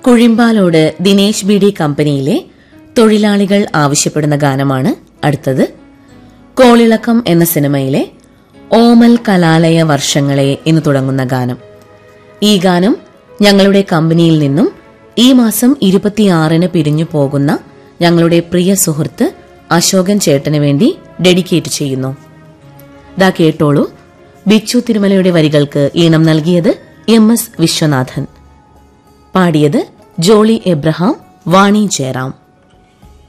കുഴിമ്പാലോട് Dinesh B D കമ്പനിയിലെ തൊഴിലാളികൾ ആവശ്യപ്പെടുന്ന ഗാനമാണ് അടുത്തത് കോളിളക്കം എന്ന സിനിമയിലെ ഓമൽ കലാലയ വർഷങ്ങളെ എന്ന് തുടങ്ങുന്ന ഗാനം ഈ ഗാനം ഞങ്ങളുടെ കമ്പനിയിൽ നിന്നും ഈ മാസം ഇരുപത്തിയാറിന് പിരിഞ്ഞു പോകുന്ന ഞങ്ങളുടെ പ്രിയ സുഹൃത്ത് അശോകൻ ചേട്ടന് വേണ്ടി ഡെഡിക്കേറ്റ് ചെയ്യുന്നു ദാ കേട്ടോളൂ ബിച്ചു തിരുമലയുടെ വരികൾക്ക് ഈണം നൽകിയത് എം എസ് വിശ്വനാഥൻ പാടിയത് ജോളി എബ്രഹാം വാണി ജയറാം